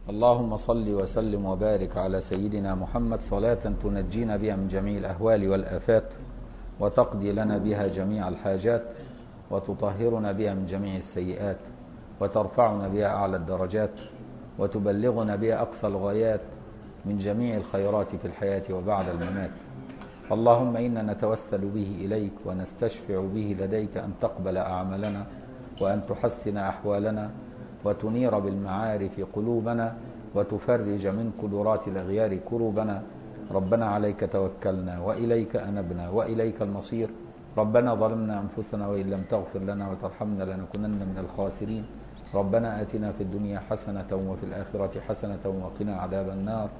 اللهم صل وسلم وبارك على سيدنا محمد صلاة تنجينا بها من جميع الأهوال والآفات وتقضي لنا بها جميع الحاجات وتطهرنا بها من جميع السيئات وترفعنا بها أعلى الدرجات وتبلغنا بها أقصى الغايات من جميع الخيرات في الحياة وبعد الممات اللهم إنا نتوسل به إليك ونستشفع به لديك أن تقبل أعمالنا وأن تحسن أحوالنا وتنير بالمعارف قلوبنا وتفرج من قدرات الأغيار كروبنا ربنا عليك توكلنا وإليك أنبنا وإليك المصير ربنا ظلمنا أنفسنا وإن لم تغفر لنا وترحمنا لنكونن من الخاسرين ربنا آتنا في الدنيا حسنة وفي الآخرة حسنة وقنا عذاب النار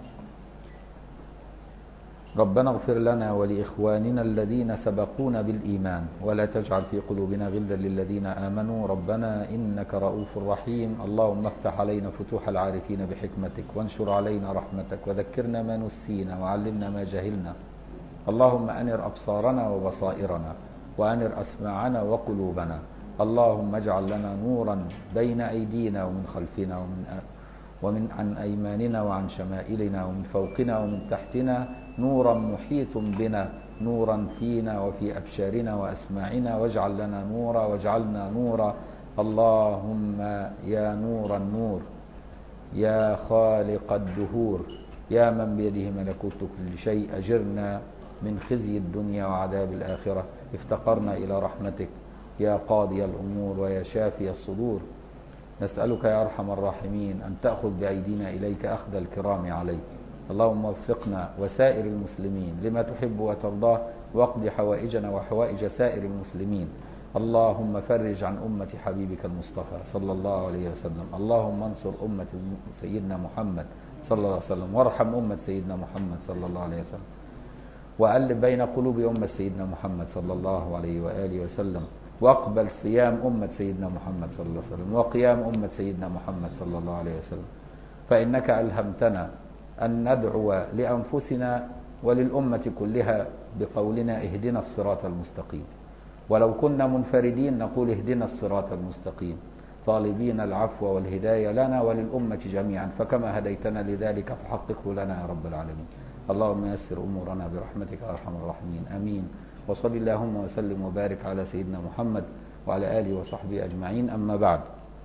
ربنا اغفر لنا ولإخواننا الذين سبقونا بالإيمان ولا تجعل في قلوبنا غلا للذين آمنوا ربنا إنك رؤوف رحيم اللهم افتح علينا فتوح العارفين بحكمتك وانشر علينا رحمتك وذكرنا ما نسينا وعلمنا ما جهلنا اللهم أنر أبصارنا وبصائرنا وأنر أسماعنا وقلوبنا اللهم اجعل لنا نورا بين أيدينا ومن خلفنا ومن ومن عن أيماننا وعن شمائلنا ومن فوقنا ومن تحتنا نورا محيط بنا نورا فينا وفي أبشارنا وأسماعنا واجعل لنا نورا واجعلنا نورا اللهم يا نور النور يا خالق الدهور يا من بيده ملكوت كل شيء أجرنا من خزي الدنيا وعذاب الآخرة افتقرنا إلى رحمتك يا قاضي الأمور ويا شافي الصدور نسألك يا أرحم الراحمين أن تأخذ بأيدينا إليك أخذ الكرام عليك اللهم وفقنا وسائر المسلمين لما تحب وترضاه واقض حوائجنا وحوائج سائر المسلمين اللهم فرج عن أمة حبيبك المصطفى صلى الله عليه وسلم اللهم انصر أمة سيدنا محمد صلى الله عليه وسلم وارحم أمة سيدنا محمد صلى الله عليه وسلم وألف بين قلوب أمة سيدنا محمد صلى الله عليه وآله وسلم واقبل صيام أمة سيدنا محمد صلى الله عليه وسلم وقيام أمة سيدنا محمد صلى الله عليه وسلم فإنك ألهمتنا أن ندعو لأنفسنا وللأمة كلها بقولنا اهدنا الصراط المستقيم ولو كنا منفردين نقول اهدنا الصراط المستقيم طالبين العفو والهداية لنا وللأمة جميعا فكما هديتنا لذلك فحققه لنا يا رب العالمين اللهم يسر أمورنا برحمتك يا أرحم الراحمين آمين وصل اللهم وسلم وبارك على سيدنا محمد وعلى آله وصحبه أجمعين أما بعد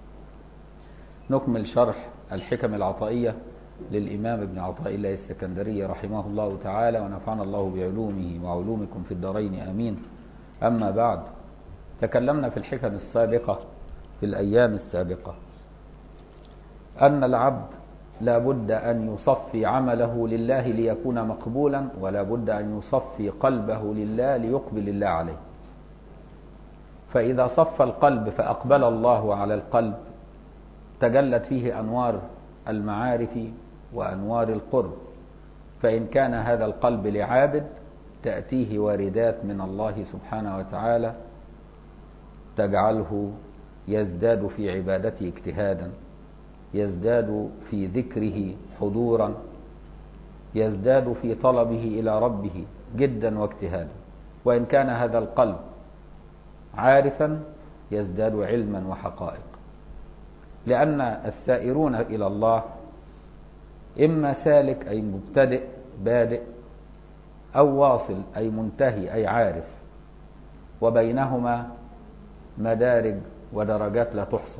نكمل شرح الحكم العطائية للإمام ابن عطاء الله السكندري رحمه الله تعالى ونفعنا الله بعلومه وعلومكم في الدارين آمين أما بعد تكلمنا في الحكم السابقة في الأيام السابقة أن العبد لا بد أن يصفي عمله لله ليكون مقبولا ولا بد أن يصفي قلبه لله ليقبل الله عليه فإذا صف القلب فأقبل الله على القلب تجلت فيه أنوار المعارف وأنوار القرب فإن كان هذا القلب لعابد تأتيه واردات من الله سبحانه وتعالى تجعله يزداد في عبادته اجتهادا يزداد في ذكره حضورا يزداد في طلبه إلى ربه جدا واجتهادا وإن كان هذا القلب عارفا يزداد علما وحقائق لأن السائرون إلى الله إما سالك أي مبتدئ بادئ أو واصل أي منتهي أي عارف وبينهما مدارج ودرجات لا تحصى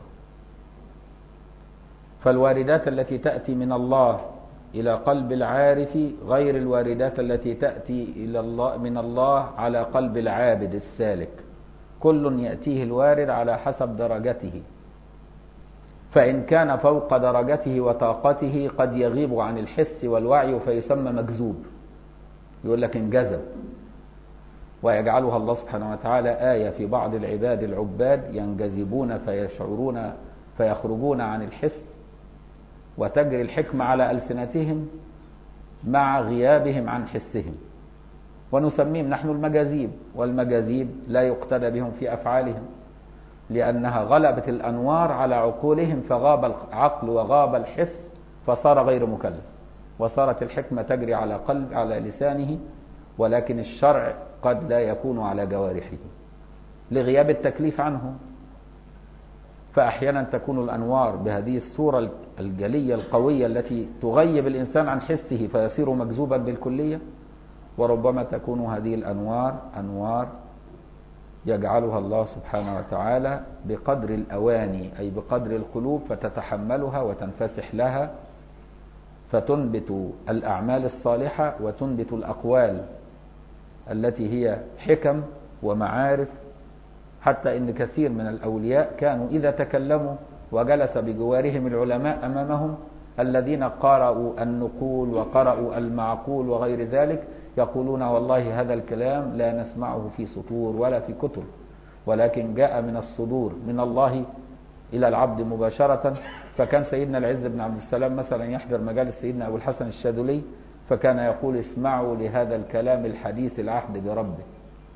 فالواردات التي تأتي من الله إلى قلب العارف غير الواردات التي تأتي إلى الله من الله على قلب العابد السالك كل يأتيه الوارد على حسب درجته فإن كان فوق درجته وطاقته قد يغيب عن الحس والوعي فيسمى مجذوب يقول لك انجذب ويجعلها الله سبحانه وتعالى آية في بعض العباد العباد ينجذبون فيشعرون فيخرجون عن الحس وتجري الحكمة على ألسنتهم مع غيابهم عن حسهم ونسميهم نحن المجاذيب والمجاذيب لا يقتدى بهم في أفعالهم لأنها غلبت الأنوار على عقولهم فغاب العقل وغاب الحس فصار غير مكلف وصارت الحكمة تجري على قلب على لسانه ولكن الشرع قد لا يكون على جوارحه لغياب التكليف عنه فأحيانا تكون الأنوار بهذه الصورة الجلية القوية التي تغيب الإنسان عن حسه فيصير مجذوبا بالكلية وربما تكون هذه الأنوار أنوار يجعلها الله سبحانه وتعالى بقدر الأواني أي بقدر القلوب فتتحملها وتنفسح لها فتنبت الأعمال الصالحة وتنبت الأقوال التي هي حكم ومعارف حتى إن كثير من الأولياء كانوا إذا تكلموا وجلس بجوارهم العلماء أمامهم الذين قرأوا النقول وقرأوا المعقول وغير ذلك يقولون والله هذا الكلام لا نسمعه في سطور ولا في كتب ولكن جاء من الصدور من الله إلى العبد مباشرة فكان سيدنا العز بن عبد السلام مثلا يحضر مجالس سيدنا أبو الحسن الشاذلي فكان يقول اسمعوا لهذا الكلام الحديث العهد بربه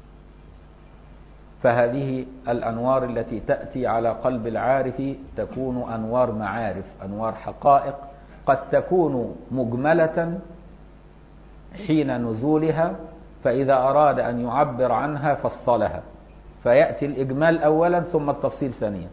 فهذه الأنوار التي تأتي على قلب العارف تكون أنوار معارف أنوار حقائق قد تكون مجملة حين نزولها فإذا أراد أن يعبر عنها فصلها فيأتي الإجمال أولا ثم التفصيل ثانيا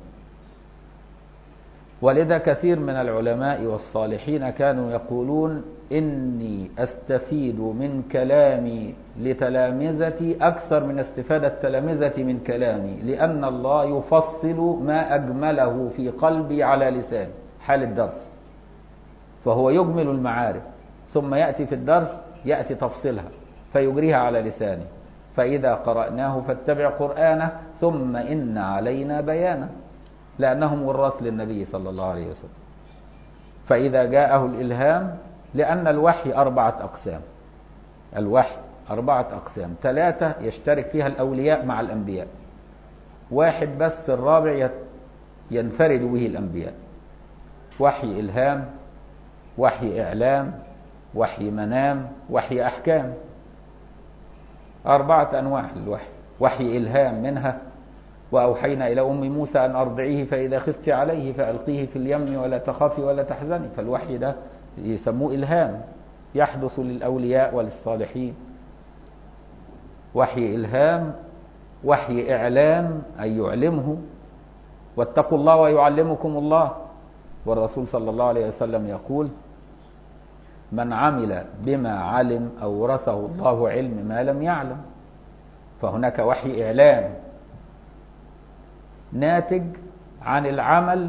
ولذا كثير من العلماء والصالحين كانوا يقولون إني أستفيد من كلامي لتلامذتي أكثر من استفادة تلامذتي من كلامي لأن الله يفصل ما أجمله في قلبي على لساني حال الدرس فهو يجمل المعارف ثم يأتي في الدرس يأتي تفصيلها فيجريها على لسانه فإذا قرأناه فاتبع قرآنه ثم إن علينا بيانه لأنهم وراث للنبي صلى الله عليه وسلم فإذا جاءه الإلهام لأن الوحي أربعة أقسام الوحي أربعة أقسام ثلاثة يشترك فيها الأولياء مع الأنبياء واحد بس الرابع ينفرد به الأنبياء وحي إلهام وحي إعلام وحي منام وحي أحكام أربعة أنواع للوحي وحي إلهام منها وأوحينا إلى أم موسى أن أرضعيه فإذا خفت عليه فألقيه في اليم ولا تخافي ولا تحزني فالوحي ده يسموه إلهام يحدث للأولياء وللصالحين وحي إلهام وحي إعلام أي يعلمه واتقوا الله ويعلمكم الله والرسول صلى الله عليه وسلم يقول من عمل بما علم أورثه الله علم ما لم يعلم فهناك وحي إعلام ناتج عن العمل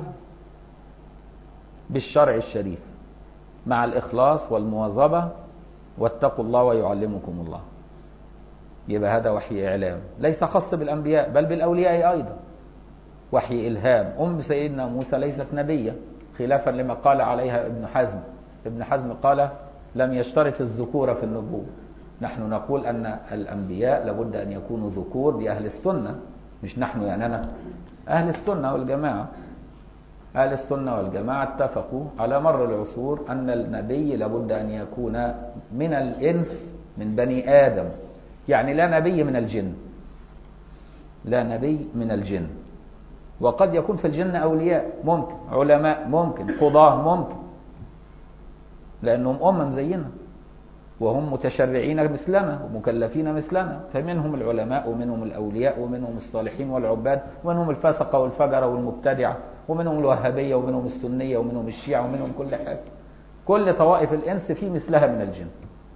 بالشرع الشريف مع الإخلاص والمواظبة واتقوا الله ويعلمكم الله يبقى هذا وحي إعلام ليس خاص بالأنبياء بل بالأولياء أيضا وحي إلهام أم سيدنا موسى ليست نبية خلافا لما قال عليها ابن حزم ابن حزم قال لم يشترط الذكورة في النبوة نحن نقول أن الأنبياء لابد أن يكونوا ذكور بأهل السنة مش نحن يعني أنا أهل السنة والجماعة أهل السنة والجماعة اتفقوا على مر العصور أن النبي لابد أن يكون من الإنس من بني آدم يعني لا نبي من الجن لا نبي من الجن وقد يكون في الجن أولياء ممكن علماء ممكن قضاة ممكن لأنهم أمم زينا وهم متشرعين مثلنا ومكلفين مثلنا فمنهم العلماء ومنهم الأولياء ومنهم الصالحين والعباد ومنهم الفاسقة والفجرة والمبتدعة ومنهم الوهابية ومنهم السنية ومنهم الشيعة ومنهم كل حاجة كل طوائف الإنس في مثلها من الجن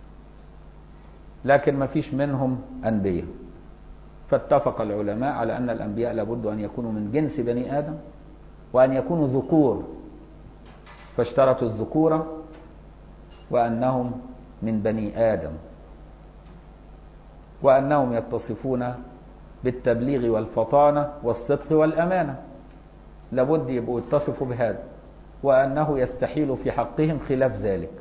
لكن ما فيش منهم أنبياء فاتفق العلماء على أن الأنبياء لابد أن يكونوا من جنس بني آدم وأن يكونوا ذكور فاشترطوا الذكورة وأنهم من بني آدم وأنهم يتصفون بالتبليغ والفطانة والصدق والأمانة لابد يبقوا يتصفوا بهذا وأنه يستحيل في حقهم خلاف ذلك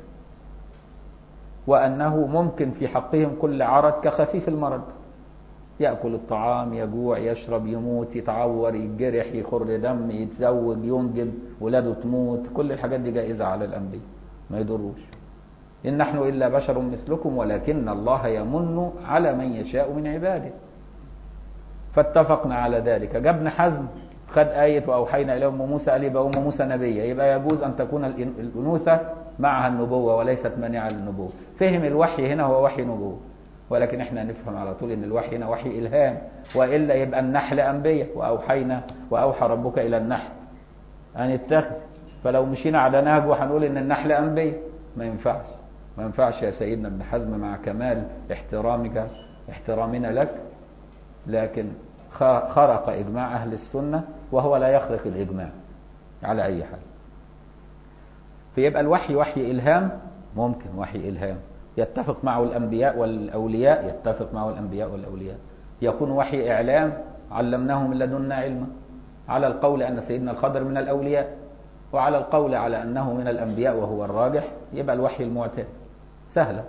وأنه ممكن في حقهم كل عرض كخفيف المرض يأكل الطعام يجوع يشرب يموت يتعور يتجرح يخر دم يتزوج ينجب ولاده تموت كل الحاجات دي جائزة على الأنبياء ما يضروش إن نحن إلا بشر مثلكم ولكن الله يمن على من يشاء من عباده فاتفقنا على ذلك جاب ابن حزم خد آية وأوحينا إلى أم موسى قال يبقى أم موسى نبية يبقى يجوز أن تكون الأنوثة معها النبوة وليست مانعة للنبوة فهم الوحي هنا هو وحي نبوة ولكن احنا نفهم على طول ان الوحي هنا وحي إلهام وإلا يبقى النحل أنبياء وأوحينا وأوحى ربك إلى النحل هنتخذ فلو مشينا على نهجه هنقول ان النحل انبياء ما ينفعش ما ينفعش يا سيدنا ابن حزم مع كمال احترامك احترامنا لك لكن خرق اجماع اهل السنه وهو لا يخرق الاجماع على اي حال فيبقى الوحي وحي الهام ممكن وحي الهام يتفق معه الانبياء والاولياء يتفق معه الانبياء والاولياء يكون وحي اعلام علمناه من لدنا علما على القول ان سيدنا الخضر من الاولياء وعلى القول على انه من الانبياء وهو الراجح يبقى الوحي المعتاد سهله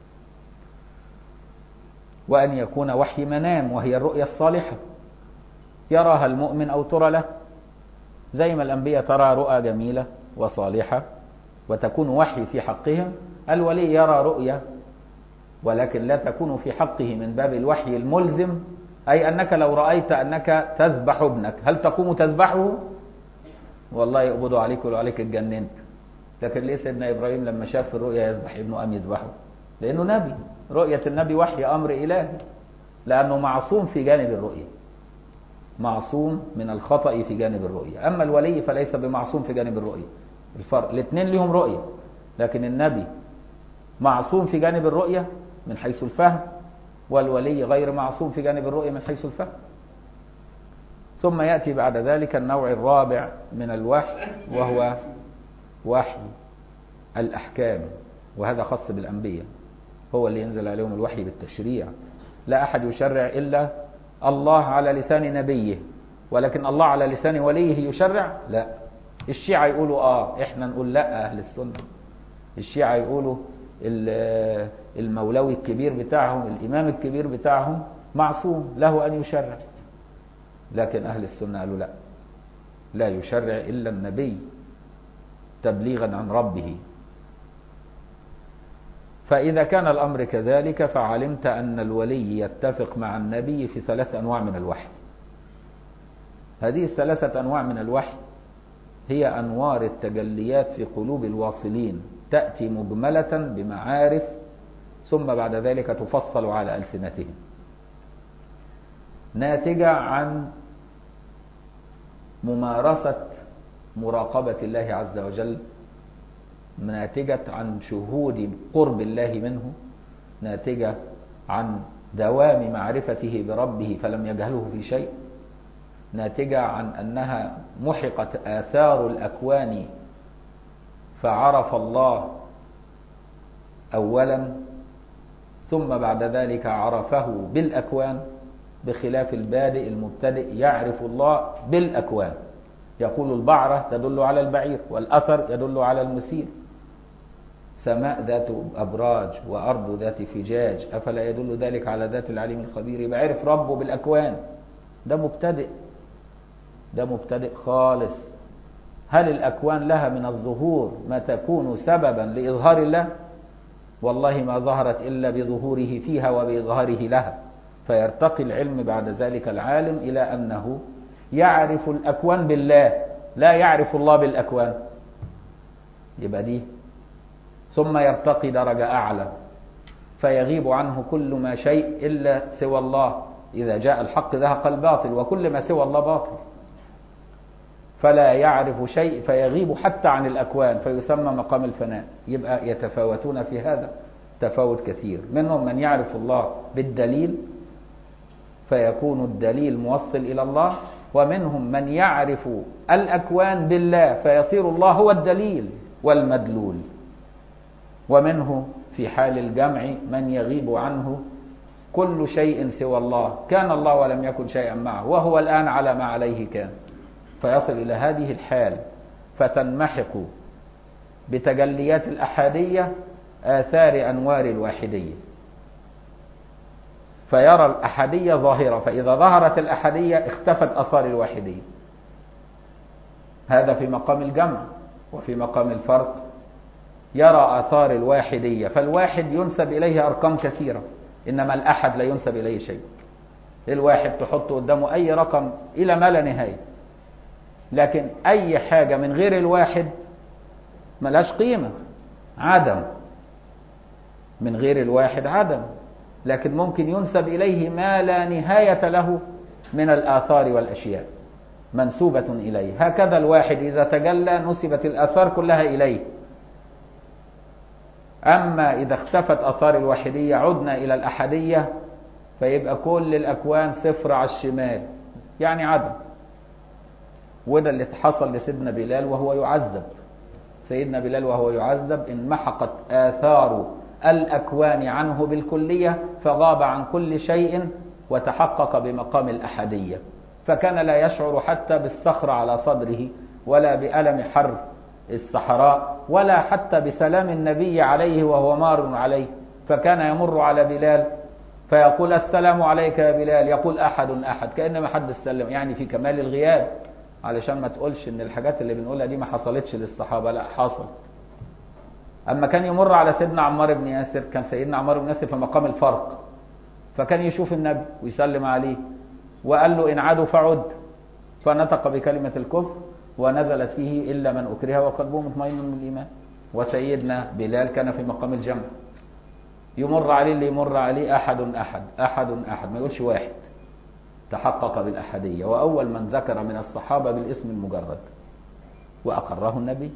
وان يكون وحي منام وهي الرؤيا الصالحه يراها المؤمن او ترى له زي ما الانبياء ترى رؤى جميله وصالحه وتكون وحي في حقهم الولي يرى رؤيا ولكن لا تكون في حقه من باب الوحي الملزم أي أنك لو رأيت أنك تذبح ابنك هل تقوم تذبحه والله يقبضوا عليك ويقولوا عليك اتجننت لكن ليه سيدنا إبراهيم لما شاف الرؤيا يذبح ابنه أم يذبحه لأنه نبي رؤية النبي وحي أمر إلهي لأنه معصوم في جانب الرؤية معصوم من الخطأ في جانب الرؤية أما الولي فليس بمعصوم في جانب الرؤية الفرق الاثنين لهم رؤية لكن النبي معصوم في جانب الرؤية من حيث الفهم والولي غير معصوم في جانب الرؤية من حيث الفهم ثم يأتي بعد ذلك النوع الرابع من الوحي وهو وحي الأحكام وهذا خاص بالأنبياء هو اللي ينزل عليهم الوحي بالتشريع لا أحد يشرع إلا الله على لسان نبيه ولكن الله على لسان وليه يشرع لا الشيعة يقولوا آه إحنا نقول لا أهل السنة الشيعة يقولوا المولوي الكبير بتاعهم الإمام الكبير بتاعهم معصوم له أن يشرع لكن أهل السنة قالوا لا لا يشرع إلا النبي تبليغا عن ربه فإذا كان الأمر كذلك فعلمت أن الولي يتفق مع النبي في ثلاث أنواع من الوحي هذه الثلاثة أنواع من الوحي هي أنوار التجليات في قلوب الواصلين تأتي مجملة بمعارف ثم بعد ذلك تفصل على ألسنتهم ناتجة عن ممارسة مراقبة الله عز وجل ناتجة عن شهود قرب الله منه ناتجة عن دوام معرفته بربه فلم يجهله في شيء ناتجة عن أنها محقت آثار الأكوان فعرف الله أولا ثم بعد ذلك عرفه بالأكوان بخلاف البادئ المبتدئ يعرف الله بالأكوان يقول البعرة تدل على البعير والأثر يدل على المسير سماء ذات أبراج وأرض ذات فجاج أفلا يدل ذلك على ذات العليم الخبير يبقى عرف ربه بالأكوان ده مبتدئ ده مبتدئ خالص هل الأكوان لها من الظهور ما تكون سببا لإظهار الله والله ما ظهرت إلا بظهوره فيها وبإظهاره لها فيرتقي العلم بعد ذلك العالم إلى أنه يعرف الأكوان بالله لا يعرف الله بالأكوان يبقى دي ثم يرتقي درجة أعلى فيغيب عنه كل ما شيء إلا سوى الله إذا جاء الحق ذهق الباطل وكل ما سوى الله باطل فلا يعرف شيء فيغيب حتى عن الأكوان فيسمى مقام الفناء يبقى يتفاوتون في هذا تفاوت كثير منهم من يعرف الله بالدليل فيكون الدليل موصل إلى الله ومنهم من يعرف الأكوان بالله فيصير الله هو الدليل والمدلول ومنه في حال الجمع من يغيب عنه كل شيء سوى الله كان الله ولم يكن شيئا معه وهو الآن على ما عليه كان فيصل إلى هذه الحال فتنمحق بتجليات الأحادية آثار أنوار الواحدية فيرى الأحدية ظاهرة فإذا ظهرت الأحدية اختفت أثار الواحدية هذا في مقام الجمع وفي مقام الفرق يرى آثار الواحدية فالواحد ينسب إليه أرقام كثيرة إنما الأحد لا ينسب إليه شيء الواحد تحط قدامه أي رقم إلى ما لا نهاية لكن أي حاجة من غير الواحد ملهاش قيمة عدم من غير الواحد عدم لكن ممكن ينسب إليه ما لا نهاية له من الآثار والأشياء منسوبة إليه هكذا الواحد إذا تجلى نسبت الآثار كلها إليه أما إذا اختفت آثار الواحدية عدنا إلى الأحدية فيبقى كل الأكوان صفر على الشمال يعني عدم وده اللي حصل لسيدنا بلال وهو يعذب سيدنا بلال وهو يعذب انمحقت آثار الأكوان عنه بالكلية فغاب عن كل شيء وتحقق بمقام الأحدية فكان لا يشعر حتى بالصخر على صدره ولا بألم حر الصحراء ولا حتى بسلام النبي عليه وهو مار عليه فكان يمر على بلال فيقول السلام عليك يا بلال يقول أحد أحد كأن ما حد سلم يعني في كمال الغياب علشان ما تقولش ان الحاجات اللي بنقولها دي ما حصلتش للصحابة لا حصل اما كان يمر على سيدنا عمار بن ياسر كان سيدنا عمار بن ياسر في مقام الفرق فكان يشوف النبي ويسلم عليه وقال له ان عادوا فعد فنطق بكلمة الكفر ونزلت فيه إلا من أكره وقلبه مطمئن بالإيمان وسيدنا بلال كان في مقام الجمع يمر عليه اللي يمر عليه أحد أحد أحد أحد ما يقولش واحد تحقق بالأحدية وأول من ذكر من الصحابة بالاسم المجرد وأقره النبي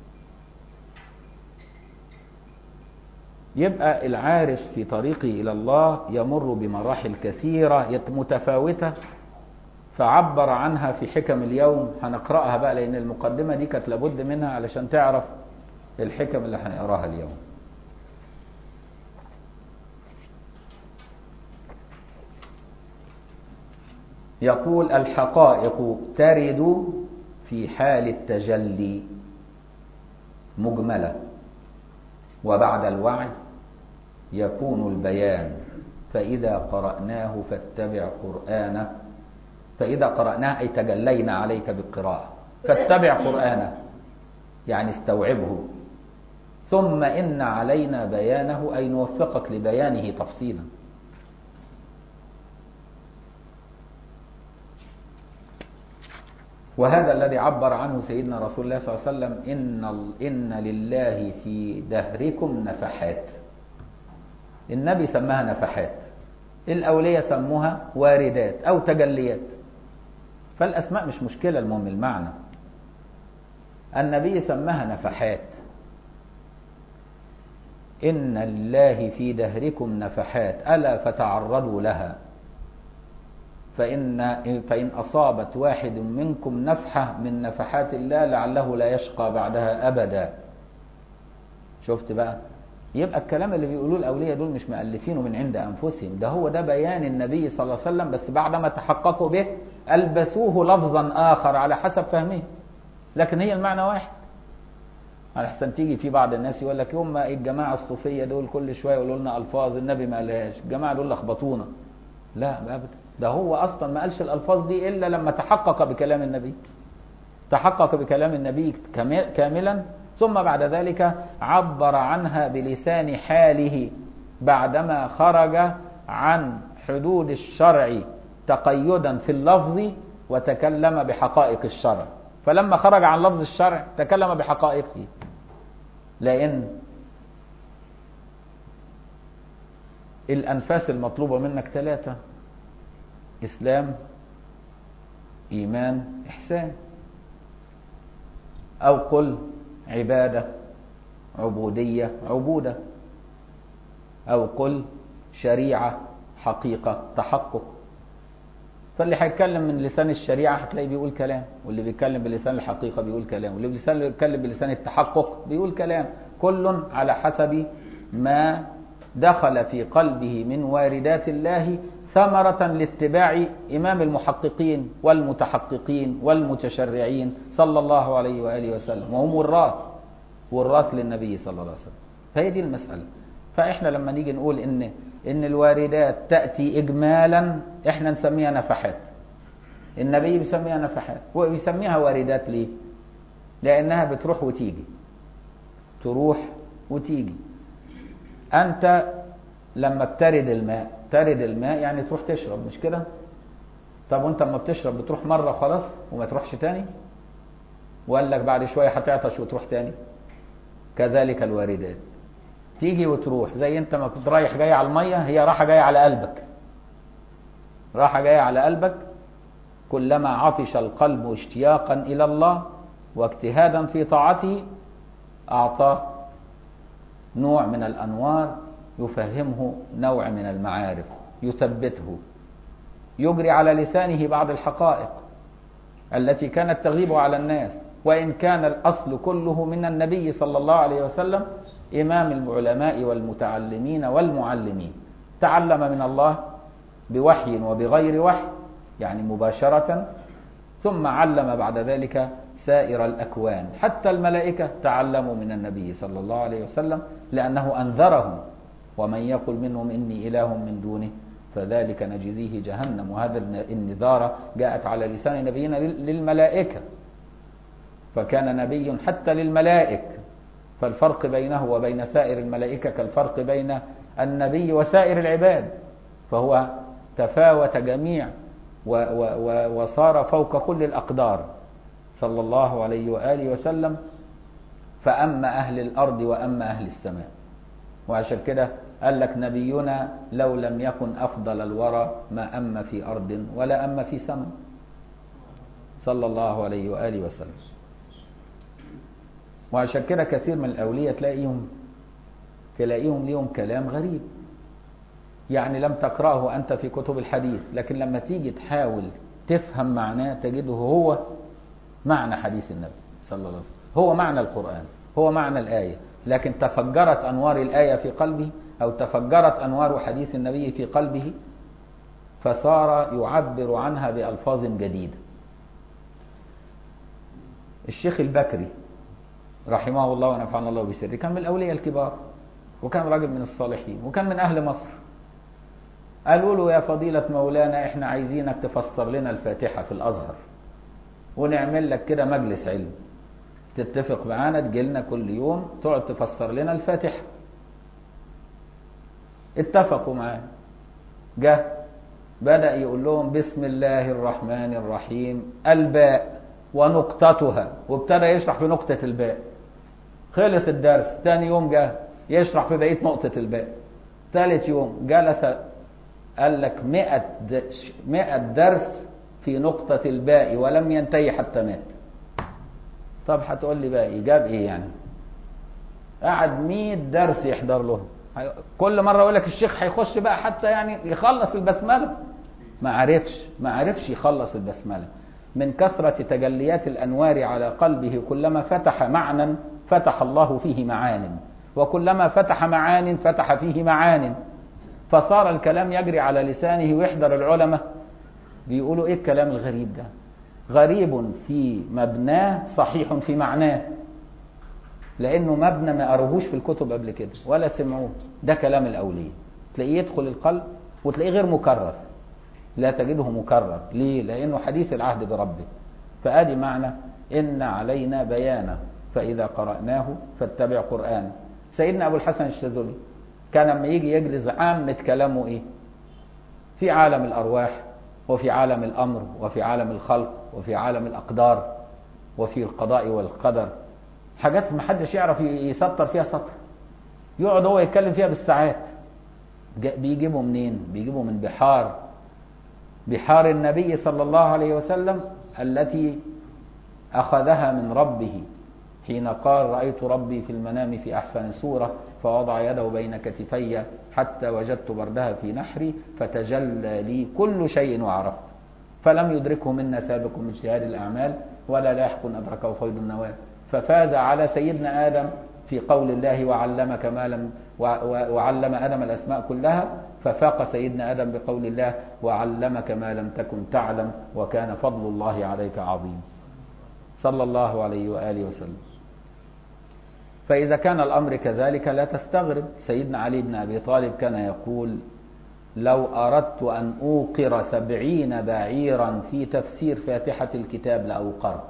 يبقى العارف في طريقه إلى الله يمر بمراحل كثيرة متفاوتة فعبر عنها في حكم اليوم هنقرأها بقى لأن المقدمة دي كانت لابد منها علشان تعرف الحكم اللي هنقراها اليوم يقول الحقائق ترد في حال التجلي مجملة وبعد الوعي يكون البيان فإذا قرأناه فاتبع قرآنه فإذا قرأناه أي تجلينا عليك بالقراءة فاتبع قرآنه يعني استوعبه ثم إن علينا بيانه أي نوفقك لبيانه تفصيلا وهذا الذي عبر عنه سيدنا رسول الله صلى الله عليه وسلم إن, إن لله في دهركم نفحات النبي سماها نفحات الأولية سموها واردات أو تجليات فالأسماء مش مشكلة المهم المعنى النبي سماها نفحات إن لله في دهركم نفحات ألا فتعرضوا لها فإن, فإن أصابت واحد منكم نفحة من نفحات الله لعله لا يشقى بعدها أبدا شفت بقى يبقى الكلام اللي بيقولوه الأولياء دول مش مؤلفينه من عند أنفسهم ده هو ده بيان النبي صلى الله عليه وسلم بس بعدما تحققوا به ألبسوه لفظا آخر على حسب فهمه لكن هي المعنى واحد على حسن تيجي في بعض الناس يقول لك يوم ما الجماعة الصوفية دول كل شوية يقولوا لنا ألفاظ النبي ما قالهاش الجماعة دول لخبطونا لا أبدا ده هو أصلا ما قالش الألفاظ دي إلا لما تحقق بكلام النبي تحقق بكلام النبي كاملا ثم بعد ذلك عبر عنها بلسان حاله بعدما خرج عن حدود الشرع تقيدا في اللفظ وتكلم بحقائق الشرع فلما خرج عن لفظ الشرع تكلم بحقائقه لأن الأنفاس المطلوبة منك ثلاثة إسلام إيمان إحسان أو قل عبادة عبودية عبودة أو قل شريعة حقيقة تحقق فاللي هيتكلم من لسان الشريعة هتلاقيه بيقول كلام واللي بيتكلم بلسان الحقيقة بيقول كلام واللي بيتكلم بلسان التحقق بيقول كلام كل على حسب ما دخل في قلبه من واردات الله ثمرة لاتباع إمام المحققين والمتحققين والمتشرعين صلى الله عليه وآله وسلم وهم وراث وراث للنبي صلى الله عليه وسلم فهي دي المسألة فإحنا لما نيجي نقول إن إن الواردات تأتي إجمالا إحنا نسميها نفحات النبي بيسميها نفحات وبيسميها واردات ليه؟ لأنها بتروح وتيجي تروح وتيجي أنت لما بترد الماء ترد الماء يعني تروح تشرب مش كده طب وانت لما بتشرب بتروح مرة خلاص وما تروحش تاني وقال لك بعد شوية هتعطش وتروح تاني كذلك الواردات تيجي وتروح زي انت ما كنت رايح جاي على المية هي راحة جاية على قلبك راحة جاية على قلبك كلما عطش القلب اشتياقا إلى الله واجتهادا في طاعته أعطاه نوع من الأنوار يفهمه نوع من المعارف يثبته يجري على لسانه بعض الحقائق التي كانت تغيب على الناس وإن كان الأصل كله من النبي صلى الله عليه وسلم إمام العلماء والمتعلمين والمعلمين تعلم من الله بوحي وبغير وحي يعني مباشرة ثم علم بعد ذلك سائر الأكوان حتى الملائكة تعلموا من النبي صلى الله عليه وسلم لأنه أنذرهم ومن يقل منهم إني إله من دونه فذلك نجزيه جهنم وهذا النذارة جاءت على لسان نبينا للملائكة فكان نبي حتى للملائك فالفرق بينه وبين سائر الملائكة كالفرق بين النبي وسائر العباد فهو تفاوت جميع و و و وصار فوق كل الأقدار صلى الله عليه وآله وسلم فأما أهل الأرض وأما أهل السماء وعشان كده قال لك نبينا لو لم يكن أفضل الورى ما أما في أرض ولا أما في سماء صلى الله عليه وآله وسلم وعشان كده كثير من الأولياء تلاقيهم تلاقيهم ليهم كلام غريب يعني لم تقرأه أنت في كتب الحديث لكن لما تيجي تحاول تفهم معناه تجده هو معنى حديث النبي صلى الله عليه وسلم هو معنى القرآن هو معنى الآية لكن تفجرت أنوار الآية في قلبه أو تفجرت أنوار حديث النبي في قلبه فصار يعبر عنها بألفاظ جديدة الشيخ البكري رحمه الله ونفعنا الله بسره كان من الأولياء الكبار وكان راجل من الصالحين وكان من أهل مصر قالوا له يا فضيلة مولانا احنا عايزينك تفسر لنا الفاتحة في الأزهر ونعمل لك كده مجلس علم تتفق معانا تجيلنا كل يوم تقعد تفسر لنا الفاتحة اتفقوا معاه جه بدأ يقول لهم بسم الله الرحمن الرحيم الباء ونقطتها وابتدى يشرح في نقطة الباء خلص الدرس تاني يوم جه يشرح في بقية نقطة الباء ثالث يوم جلس قال لك مئة, مئة درس في نقطة الباء ولم ينتهي حتى مات طب هتقول لي بقى إيجاب إيه يعني قعد 100 درس يحضر له كل مرة يقول لك الشيخ هيخش بقى حتى يعني يخلص البسملة ما عرفش ما عرفش يخلص البسملة من كثرة تجليات الأنوار على قلبه كلما فتح معنى فتح الله فيه معان وكلما فتح معان فتح فيه معان فصار الكلام يجري على لسانه ويحضر العلماء بيقولوا ايه الكلام الغريب ده غريب في مبناه صحيح في معناه لانه مبنى ما قروهوش في الكتب قبل كده ولا سمعوه ده كلام الاولياء تلاقيه يدخل القلب وتلاقيه غير مكرر لا تجده مكرر ليه لانه حديث العهد بربه فادي معنى ان علينا بيانه فاذا قراناه فاتبع قرانه سيدنا ابو الحسن الشاذلي كان لما يجي يجلس عامه كلامه ايه في عالم الارواح وفي عالم الامر وفي عالم الخلق وفي عالم الاقدار وفي القضاء والقدر حاجات ما حدش يعرف يسطر فيها سطر يقعد هو يتكلم فيها بالساعات بيجيبه منين بيجيبه من بحار بحار النبي صلى الله عليه وسلم التي اخذها من ربه حين قال رايت ربي في المنام في احسن صوره فوضع يده بين كتفي حتى وجدت بردها في نحري فتجلى لي كل شيء وعرفت فلم يدركه منا سابق من اجتهاد الاعمال ولا لاحق ادركه فيض النوال ففاز على سيدنا ادم في قول الله وعلمك ما لم وعلم ادم الاسماء كلها ففاق سيدنا ادم بقول الله وعلمك ما لم تكن تعلم وكان فضل الله عليك عظيم صلى الله عليه واله وسلم فإذا كان الأمر كذلك لا تستغرب سيدنا علي بن أبي طالب كان يقول لو أردت أن أوقر سبعين بعيرا في تفسير فاتحة الكتاب لأوقرت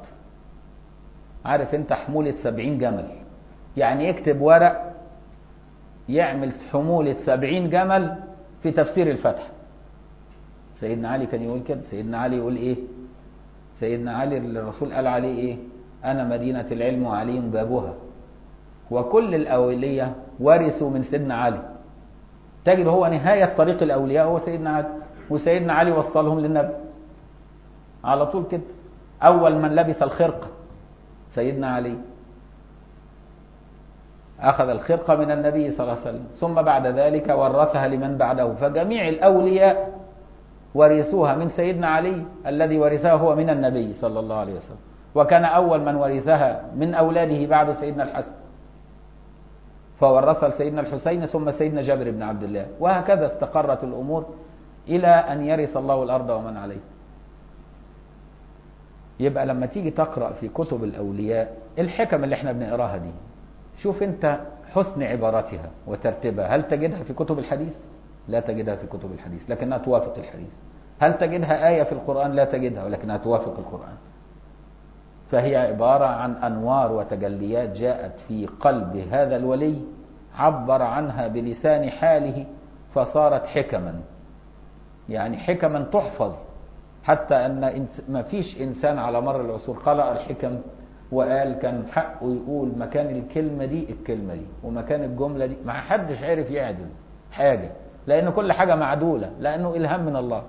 عارف أنت حمولة سبعين جمل يعني يكتب ورق يعمل حمولة سبعين جمل في تفسير الفتح سيدنا علي كان يقول كده سيدنا علي يقول إيه سيدنا علي الرسول قال عليه إيه أنا مدينة العلم وعلي بابها وكل الأولية ورثوا من سيدنا علي تجد هو نهاية طريق الأولياء هو سيدنا علي وسيدنا علي وصلهم للنبي على طول كده أول من لبس الخرقة سيدنا علي أخذ الخرقة من النبي صلى الله عليه وسلم ثم بعد ذلك ورثها لمن بعده فجميع الأولياء ورثوها من سيدنا علي الذي ورثها هو من النبي صلى الله عليه وسلم وكان أول من ورثها من أولاده بعد سيدنا الحسن فورثها لسيدنا الحسين ثم سيدنا جابر بن عبد الله وهكذا استقرت الأمور إلى أن يرث الله الأرض ومن عليها يبقى لما تيجي تقرأ في كتب الأولياء الحكم اللي احنا بنقراها دي شوف انت حسن عباراتها وترتيبها هل تجدها في كتب الحديث لا تجدها في كتب الحديث لكنها توافق الحديث هل تجدها آية في القرآن لا تجدها ولكنها توافق القرآن فهي عبارة عن أنوار وتجليات جاءت في قلب هذا الولي عبر عنها بلسان حاله فصارت حكما يعني حكما تحفظ حتى أن ما فيش إنسان على مر العصور قرأ الحكم وقال كان حقه يقول مكان الكلمة دي الكلمة دي ومكان الجملة دي ما حدش عرف يعدل حاجة لأن كل حاجة معدولة لأنه إلهام من الله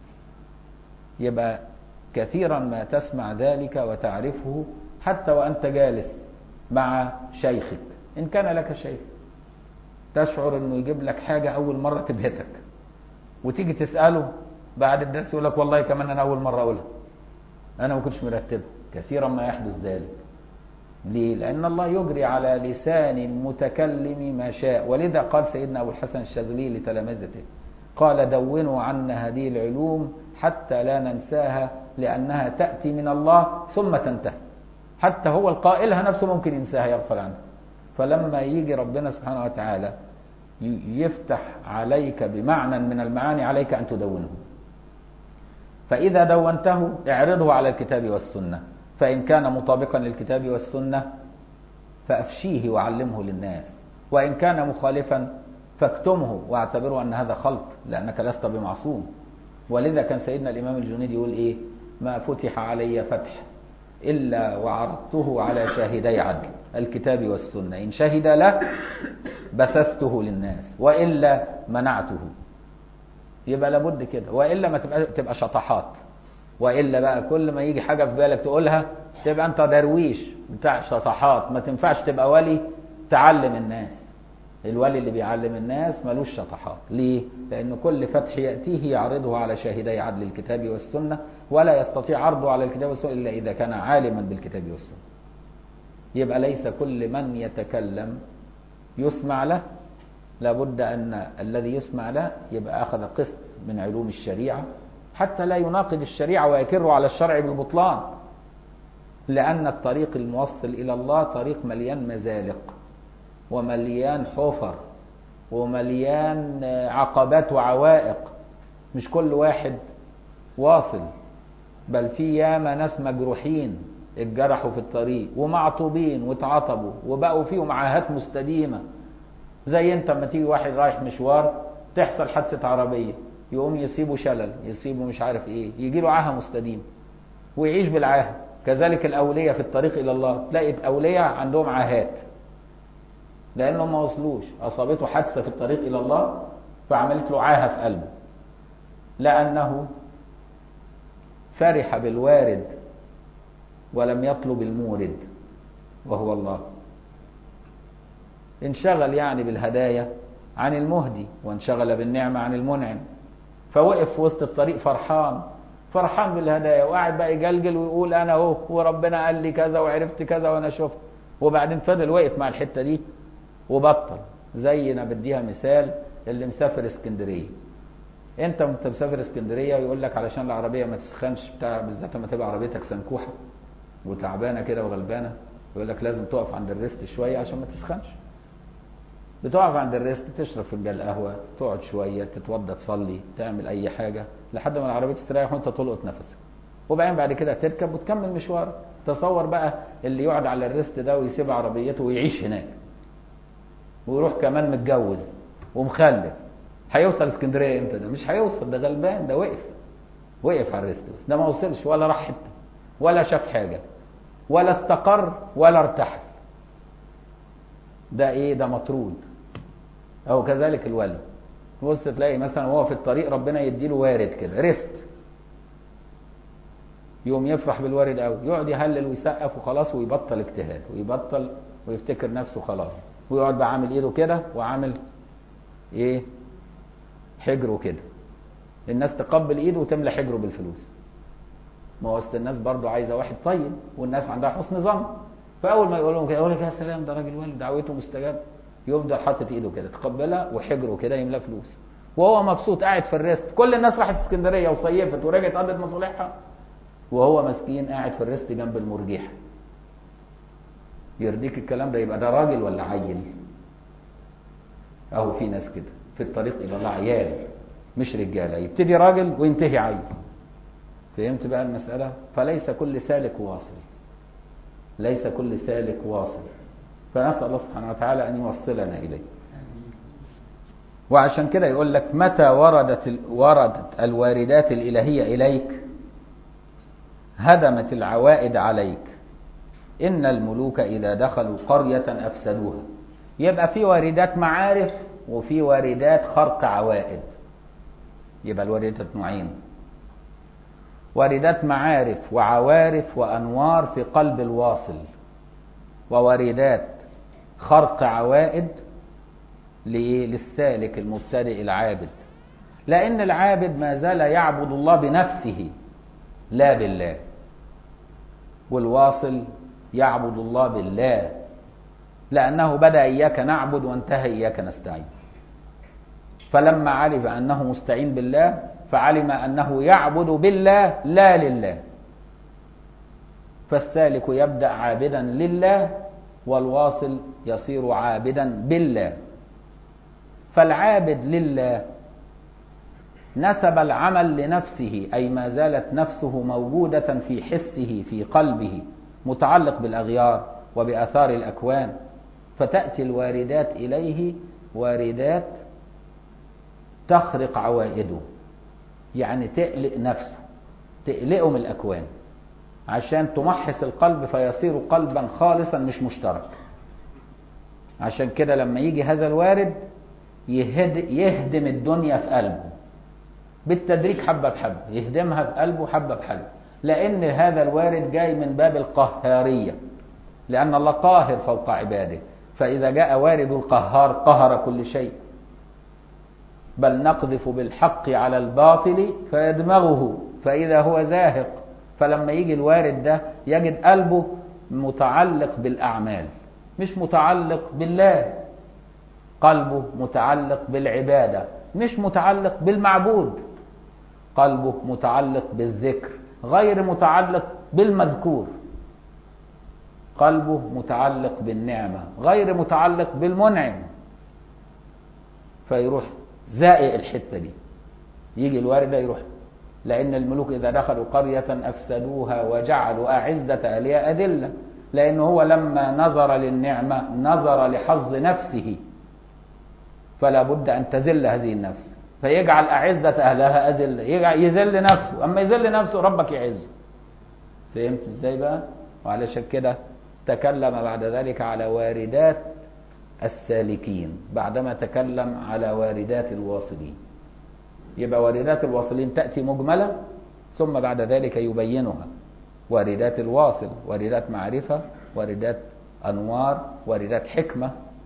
يبقى كثيرا ما تسمع ذلك وتعرفه حتى وأنت جالس مع شيخك إن كان لك شيخ تشعر أنه يجيب لك حاجة أول مرة تبهتك وتيجي تسأله بعد الدرس يقول لك والله كمان أنا أول مرة أقولها أنا ما كنتش مرتبها كثيرا ما يحدث ذلك ليه؟ لأن الله يجري على لسان المتكلم ما شاء ولذا قال سيدنا أبو الحسن الشاذلي لتلامذته قال دونوا عنا هذه العلوم حتى لا ننساها لأنها تأتي من الله ثم تنتهي حتى هو القائلها نفسه ممكن ينساها يغفل عنها فلما يجي ربنا سبحانه وتعالى يفتح عليك بمعنى من المعاني عليك أن تدونه فإذا دونته اعرضه على الكتاب والسنة فإن كان مطابقا للكتاب والسنة فأفشيه وعلمه للناس وإن كان مخالفا فاكتمه واعتبره أن هذا خلط لأنك لست بمعصوم ولذا كان سيدنا الإمام الجنيدي يقول إيه ما فتح علي فتح إلا وعرضته على شاهدي عدل الكتاب والسنة إن شهد له بثثته للناس وإلا منعته يبقى لابد كده وإلا ما تبقى, تبقى شطحات وإلا بقى كل ما يجي حاجة في بالك تقولها تبقى أنت درويش بتاع شطحات ما تنفعش تبقى ولي تعلم الناس الولي اللي بيعلم الناس ملوش شطحات ليه؟ لأن كل فتح يأتيه يعرضه على شاهدي عدل الكتاب والسنة ولا يستطيع عرضه على الكتاب والسنة إلا إذا كان عالما بالكتاب والسنة يبقى ليس كل من يتكلم يسمع له لابد أن الذي يسمع له يبقى أخذ قسط من علوم الشريعة حتى لا يناقض الشريعة ويكر على الشرع بالبطلان لأن الطريق الموصل إلى الله طريق مليان مزالق ومليان حفر ومليان عقبات وعوائق مش كل واحد واصل بل في ياما ناس مجروحين اتجرحوا في الطريق ومعطوبين واتعطبوا وبقوا فيهم عاهات مستديمة زي انت لما تيجي واحد رايح مشوار تحصل حادثة عربية يقوم يصيبه شلل يصيبه مش عارف ايه يجي له عاهة مستديمة ويعيش بالعاهة كذلك الأولية في الطريق إلى الله تلاقي أولياء عندهم عاهات لأنهم ما وصلوش أصابته حادثة في الطريق إلى الله فعملت له عاهة في قلبه لأنه فرح بالوارد ولم يطلب المورد وهو الله انشغل يعني بالهدايا عن المهدي وانشغل بالنعمة عن المنعم فوقف في وسط الطريق فرحان فرحان بالهدايا وقاعد بقى يجلجل ويقول انا اهو وربنا قال لي كذا وعرفت كذا وانا شفت وبعدين فضل وقف مع الحته دي وبطل زي انا بديها مثال اللي مسافر اسكندريه انت وانت مسافر اسكندريه يقول لك علشان العربيه ما تسخنش بتاع بالذات لما تبقى عربيتك سنكوحه وتعبانه كده وغلبانه يقول لك لازم تقف عند الريست شويه عشان ما تسخنش بتقف عند الريست تشرب فنجان قهوه تقعد شويه تتوضى تصلي تعمل اي حاجه لحد ما العربيه تستريح وانت تلقط نفسك وبعدين بعد كده تركب وتكمل مشوارك تصور بقى اللي يقعد على الريست ده ويسيب عربيته ويعيش هناك ويروح كمان متجوز ومخلف هيوصل اسكندريه امتى ده مش هيوصل ده غلبان ده وقف وقف على الريست بس ده ما وصلش ولا راح حته ولا شاف حاجه ولا استقر ولا ارتحل ده ايه ده مطرود او كذلك الولي تبص تلاقي مثلا وهو في الطريق ربنا يديله وارد كده ريست يوم يفرح بالوارد قوي يقعد يهلل ويسقف وخلاص ويبطل اجتهاد ويبطل ويفتكر نفسه خلاص ويقعد بقى عامل ايده كده وعامل ايه حجره كده الناس تقبل ايده وتملى حجره بالفلوس ما هو اصل الناس برضو عايزه واحد طيب والناس عندها حسن ظن فاول ما يقول لهم كده يقول لك يا سلام ده راجل والد دعوته مستجاب يفضل حاطط ايده كده تقبلها وحجره كده يملى فلوس وهو مبسوط قاعد في الريست كل الناس راحت اسكندريه وصيفت ورجعت قضت مصالحها وهو مسكين قاعد في الريست جنب المرجيحه يرضيك الكلام ده يبقى ده راجل ولا عيل اهو في ناس كده في الطريق الى الله عيال مش رجاله يبتدي راجل وينتهي عيل فهمت بقى المساله فليس كل سالك واصل ليس كل سالك واصل فنسال الله سبحانه وتعالى ان يوصلنا اليه وعشان كده يقول لك متى وردت وردت الواردات الالهيه اليك هدمت العوائد عليك إن الملوك إذا دخلوا قرية أفسدوها يبقى في واردات معارف وفي واردات خرق عوائد يبقى الواردات نوعين واردات معارف وعوارف وأنوار في قلب الواصل وواردات خرق عوائد للسالك المبتدئ العابد لأن العابد ما زال يعبد الله بنفسه لا بالله والواصل يعبد الله بالله لأنه بدأ إياك نعبد وانتهى إياك نستعين فلما علم أنه مستعين بالله فعلم أنه يعبد بالله لا لله فالسالك يبدأ عابدا لله والواصل يصير عابدا بالله فالعابد لله نسب العمل لنفسه أي ما زالت نفسه موجودة في حسه في قلبه متعلق بالأغيار وبأثار الأكوان فتأتي الواردات إليه واردات تخرق عوائده يعني تقلق نفسه تقلقه من الأكوان عشان تمحص القلب فيصير قلبا خالصا مش مشترك عشان كده لما يجي هذا الوارد يهد يهدم الدنيا في قلبه بالتدريج حبة بحبة يهدمها في قلبه حبة بحبة لأن هذا الوارد جاي من باب القهارية لأن الله قاهر فوق عباده فإذا جاء وارد القهار قهر كل شيء بل نقذف بالحق على الباطل فيدمغه فإذا هو زاهق فلما يجي الوارد ده يجد قلبه متعلق بالأعمال مش متعلق بالله قلبه متعلق بالعبادة مش متعلق بالمعبود قلبه متعلق بالذكر غير متعلق بالمذكور قلبه متعلق بالنعمة غير متعلق بالمنعم فيروح زائق الحتة دي يجي الوارد ده يروح لأن الملوك إذا دخلوا قرية أفسدوها وجعلوا أعزة أهلها أذلة لأن هو لما نظر للنعمة نظر لحظ نفسه فلا بد أن تذل هذه النفس فيجعل أعزة أهلها أذلة يذل نفسه أما يذل نفسه ربك يعزه فهمت إزاي بقى وعلشان كده تكلم بعد ذلك على واردات السالكين بعدما تكلم على واردات الواصلين يبقى واردات الواصلين تأتي مجملة ثم بعد ذلك يبينها واردات الواصل واردات معرفة واردات أنوار واردات حكمة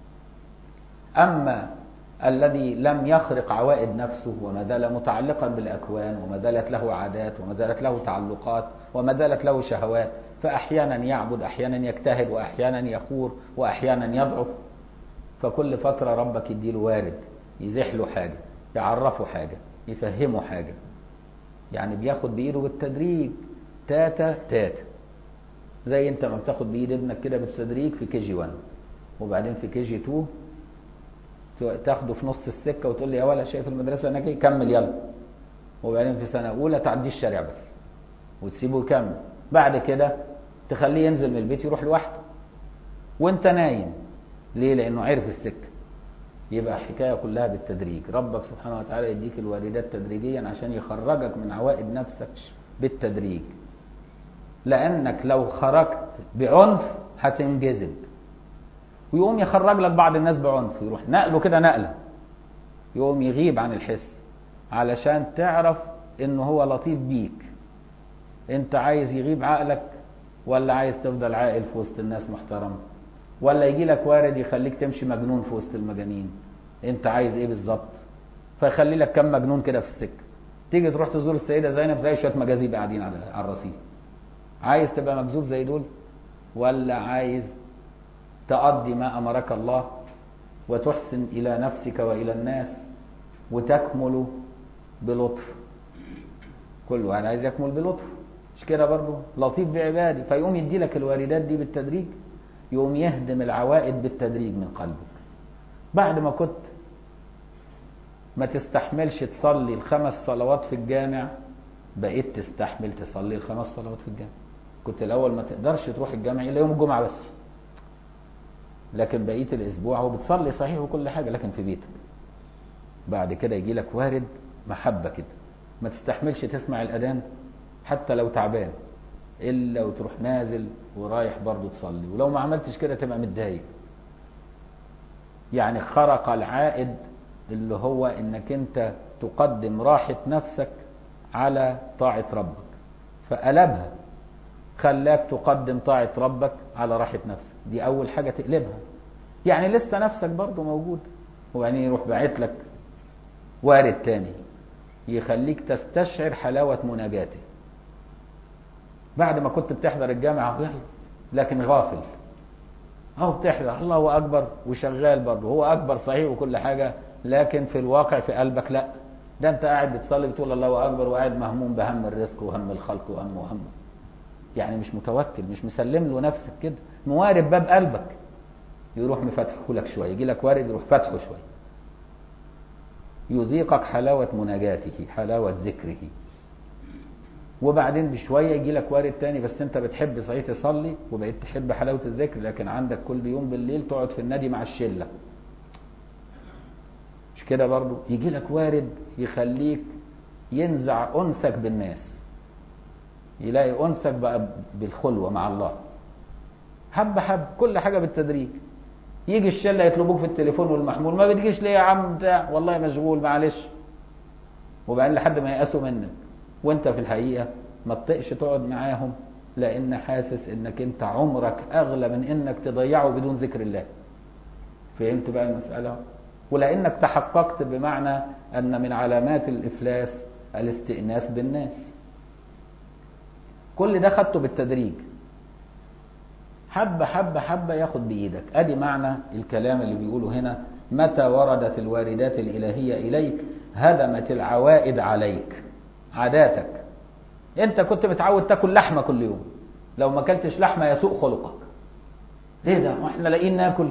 أما الذي لم يخرق عوائد نفسه وما زال متعلقا بالأكوان وما زالت له عادات وما زالت له تعلقات وما زالت له شهوات فأحيانا يعبد أحيانا يجتهد وأحيانا يخور وأحيانا يضعف فكل فترة ربك يديله وارد يزيح له حاجة يعرفه حاجة يفهمه حاجة يعني بياخد بإيده بالتدريج تاتا تاتا زي انت ما بتاخد بإيد ابنك كده بالتدريج في كي جي 1 وبعدين في كي جي 2 تاخده في نص السكة وتقول لي يا ولا شايف المدرسة هناك ايه كمل يلا وبعدين في سنة أولى تعدي الشارع بس وتسيبه يكمل بعد كده تخليه ينزل من البيت يروح لوحده وانت نايم ليه لأنه عرف السكة يبقى حكاية كلها بالتدريج ربك سبحانه وتعالى يديك الواردات تدريجيا عشان يخرجك من عوائد نفسك بالتدريج لأنك لو خرجت بعنف هتنجذب ويقوم يخرج لك بعض الناس بعنف يروح نقله كده نقله يقوم يغيب عن الحس علشان تعرف انه هو لطيف بيك انت عايز يغيب عقلك ولا عايز تفضل عاقل في وسط الناس محترم ولا يجي لك وارد يخليك تمشي مجنون في وسط المجانين انت عايز ايه بالظبط فيخلي لك كم مجنون كده في السكه تيجي تروح تزور السيده زينب تلاقي شويه مجاذيب قاعدين على على الرصيف عايز تبقى مجذوب زي دول ولا عايز تقضي ما امرك الله وتحسن الى نفسك والى الناس وتكمل بلطف كل واحد عايز يكمل بلطف مش كده برضه لطيف بعبادي فيقوم يدي لك الواردات دي بالتدريج يقوم يهدم العوائد بالتدريج من قلبك بعد ما كنت ما تستحملش تصلي الخمس صلوات في الجامع بقيت تستحمل تصلي الخمس صلوات في الجامع كنت الاول ما تقدرش تروح الجامع الا يوم الجمعه بس لكن بقيه الاسبوع هو بتصلي صحيح وكل حاجه لكن في بيتك بعد كده يجي لك وارد محبه كده ما تستحملش تسمع الاذان حتى لو تعبان الا وتروح نازل ورايح برضه تصلي ولو ما عملتش كده تبقى متضايق يعني خرق العائد اللي هو انك انت تقدم راحة نفسك على طاعة ربك فقلبها خلاك تقدم طاعة ربك على راحة نفسك دي اول حاجة تقلبها يعني لسه نفسك برضه موجود وبعدين يروح باعت لك وارد تاني يخليك تستشعر حلاوة مناجاته بعد ما كنت بتحضر الجامعة لكن غافل اهو بتحضر الله اكبر وشغال برضه هو اكبر صحيح وكل حاجه لكن في الواقع في قلبك لا ده انت قاعد بتصلي بتقول الله اكبر وقاعد مهموم بهم الرزق وهم الخلق وهم وهم يعني مش متوكل مش مسلم له نفسك كده موارب باب قلبك يروح مفتحه لك شويه يجي لك وارد يروح فتحه شويه يذيقك حلاوه مناجاته حلاوه ذكره وبعدين بشويه يجي لك وارد تاني بس انت بتحب صحيح تصلي وبقيت تحب حلاوه الذكر لكن عندك كل يوم بالليل تقعد في النادي مع الشله مش كده برضو يجي لك وارد يخليك ينزع انسك بالناس يلاقي انسك بقى بالخلوه مع الله حب حب كل حاجه بالتدريج يجي الشله يطلبوك في التليفون والمحمول ما بتجيش ليه يا عم بتاع والله مشغول معلش وبعدين لحد ما يقاسوا منك وانت في الحقيقه ما تطقش تقعد معاهم لان حاسس انك انت عمرك اغلى من انك تضيعه بدون ذكر الله فهمت بقى المساله ولانك تحققت بمعنى ان من علامات الافلاس الاستئناس بالناس كل ده خدته بالتدريج حبة حبة حبة ياخد بإيدك أدي معنى الكلام اللي بيقوله هنا متى وردت الواردات الإلهية إليك هدمت العوائد عليك عاداتك انت كنت متعود تاكل لحمه كل يوم لو ما اكلتش لحمه يسوء خلقك ايه ده واحنا لاقيين ناكل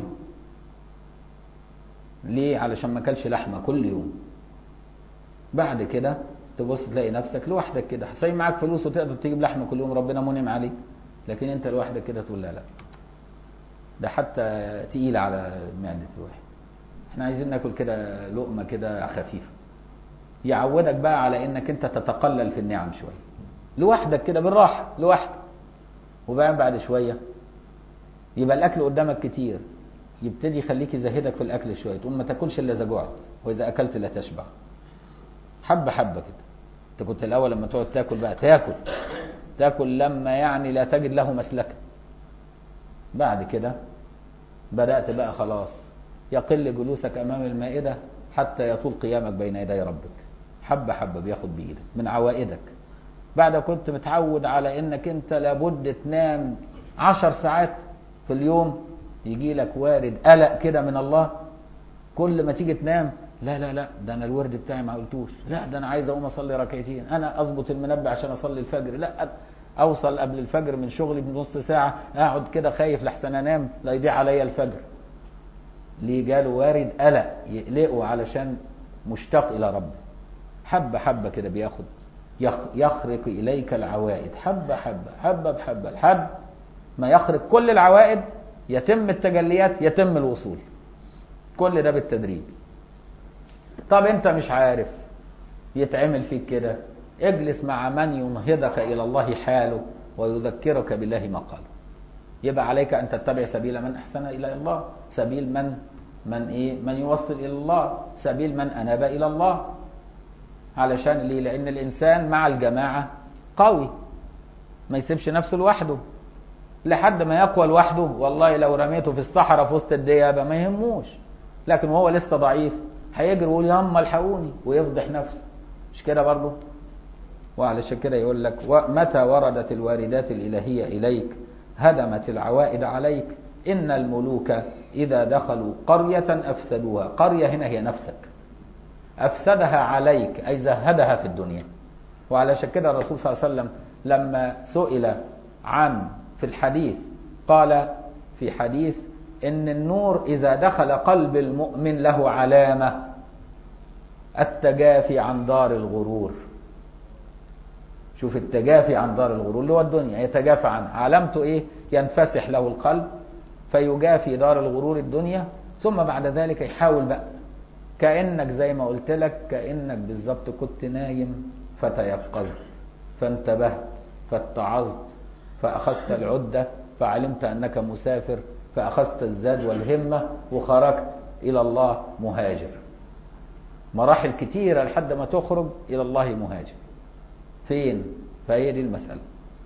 ليه علشان ما اكلش لحمه كل يوم بعد كده تبص تلاقي نفسك لوحدك كده صحيح معاك فلوس وتقدر تجيب لحمه كل يوم ربنا منعم عليك لكن انت لوحدك كده تقول لا لا ده حتى تقيل على معده الواحد احنا عايزين ناكل كده لقمه كده خفيفه يعودك بقى على انك انت تتقلل في النعم شويه لوحدك كده بالراحه لوحدك وبعدين بعد شويه يبقى الاكل قدامك كتير يبتدي يخليك يزهدك في الاكل شويه تقوم ما تاكلش الا اذا جوعت واذا اكلت لا تشبع حبه حبه كده انت كنت الاول لما تقعد تاكل بقى تاكل تاكل لما يعني لا تجد له مسلكا بعد كده بدات بقى خلاص يقل جلوسك امام المائده حتى يطول قيامك بين يدي ربك حبة حبة بياخد بإيدك من عوائدك بعد كنت متعود على انك انت لابد تنام عشر ساعات في اليوم يجي لك وارد قلق كده من الله كل ما تيجي تنام لا لا لا ده انا الورد بتاعي ما قلتوش لا ده انا عايز اقوم اصلي ركعتين انا اظبط المنبه عشان اصلي الفجر لا اوصل قبل الفجر من شغلي بنص ساعه اقعد كده خايف لحسن انام لا يضيع عليا الفجر ليه جاله وارد قلق يقلقه علشان مشتاق الى ربه حبه حبه كده بياخد يخرق اليك العوائد حبه حبه حبه بحبه لحد ما يخرق كل العوائد يتم التجليات يتم الوصول كل ده بالتدريج طب انت مش عارف يتعمل فيك كده اجلس مع من ينهضك الى الله حاله ويذكرك بالله ما قاله يبقى عليك ان تتبع سبيل من احسن الى الله سبيل من من ايه من يوصل الى الله سبيل من اناب الى الله علشان ليه لان الانسان مع الجماعه قوي ما يسيبش نفسه لوحده لحد ما يقوى لوحده والله لو رميته في الصحراء في وسط الديابه ما يهموش لكن وهو لسه ضعيف هيجري ويقول ياما الحقوني ويفضح نفسه مش كده برضه وعلشان كده يقول لك متى وردت الواردات الإلهية إليك هدمت العوائد عليك إن الملوك إذا دخلوا قرية أفسدوها قرية هنا هي نفسك أفسدها عليك أي زهدها في الدنيا وعلشان كده الرسول صلى الله عليه وسلم لما سئل عن في الحديث قال في حديث إن النور إذا دخل قلب المؤمن له علامة التجافي عن دار الغرور شوف التجافي عن دار الغرور اللي هو الدنيا يتجافى عنها علامته ايه ينفسح له القلب فيجافي دار الغرور الدنيا ثم بعد ذلك يحاول بقى كانك زي ما قلت لك كانك بالظبط كنت نايم فتيقظت فانتبهت فاتعظت فاخذت العده فعلمت انك مسافر فاخذت الزاد والهمه وخرجت الى الله مهاجر مراحل كتيره لحد ما تخرج الى الله مهاجر فين فهي دي المسألة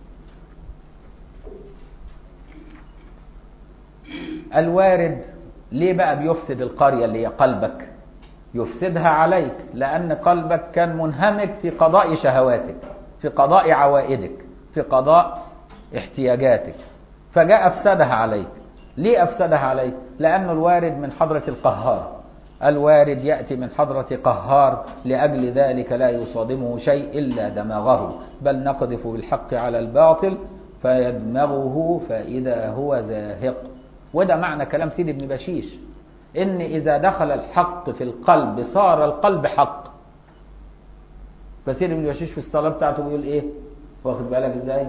الوارد ليه بقى بيفسد القرية اللي هي قلبك يفسدها عليك لأن قلبك كان منهمك في قضاء شهواتك في قضاء عوائدك في قضاء احتياجاتك فجاء أفسدها عليك ليه أفسدها عليك لأن الوارد من حضرة القهار الوارد يأتي من حضرة قهار لأجل ذلك لا يصادمه شيء إلا دماغه بل نقذف بالحق على الباطل فيدمغه فإذا هو زاهق وده معنى كلام سيدي ابن بشيش إن إذا دخل الحق في القلب صار القلب حق فسيدي ابن بشيش في الصلاة بتاعته بيقول إيه واخد بالك إزاي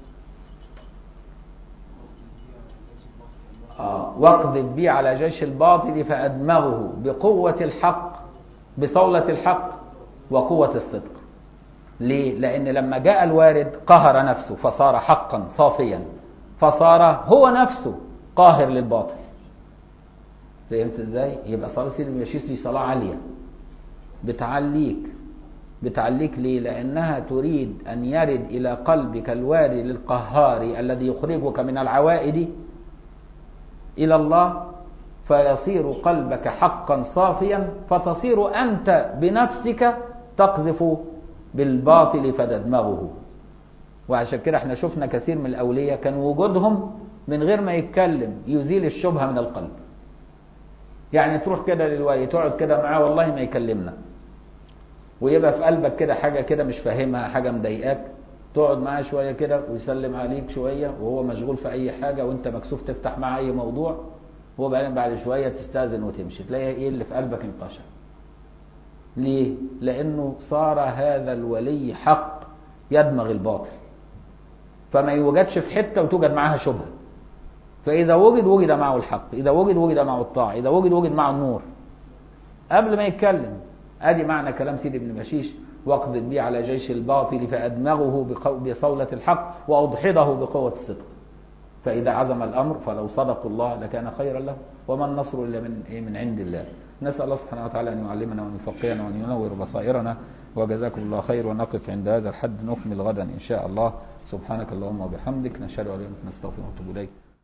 آه. واقذف بي على جيش الباطل فأدمغه بقوة الحق بصولة الحق وقوة الصدق ليه؟ لأن لما جاء الوارد قهر نفسه فصار حقا صافيا فصار هو نفسه قاهر للباطل فهمت ازاي؟ يبقى صلاة سيد المشيس دي صلاة عالية بتعليك بتعليك ليه؟ لأنها تريد أن يرد إلى قلبك الوارد للقهار الذي يخرجك من العوائد إلى الله فيصير قلبك حقا صافيا فتصير أنت بنفسك تقذف بالباطل فتدمغه وعشان كده احنا شفنا كثير من الأولياء كان وجودهم من غير ما يتكلم يزيل الشبهة من القلب يعني تروح كده للولي تقعد كده معاه والله ما يكلمنا ويبقى في قلبك كده حاجة كده مش فاهمها حاجة مضايقاك تقعد معاه شويه كده ويسلم عليك شويه وهو مشغول في اي حاجه وانت مكسوف تفتح معاه اي موضوع هو بعدين بعد شويه تستاذن وتمشي تلاقي ايه اللي في قلبك انقشع ليه لانه صار هذا الولي حق يدمغ الباطل فما يوجدش في حته وتوجد معاها شبهه فاذا وجد وجد معه الحق اذا وجد وجد معه الطاعه اذا وجد وجد معه النور قبل ما يتكلم ادي معنى كلام سيدي ابن بشيش واقبض بي على جيش الباطل فأدمغه بصولة الحق وأضحضه بقوة الصدق فإذا عزم الأمر فلو صدقوا الله لكان خيرا له وما النصر إلا من من عند الله نسأل الله سبحانه وتعالى أن يعلمنا وأن يفقهنا وأن ينور بصائرنا وجزاكم الله خير ونقف عند هذا الحد نكمل غدا إن شاء الله سبحانك اللهم وبحمدك نشهد أن لا إله إلا أنت نستغفرك ونتوب إليك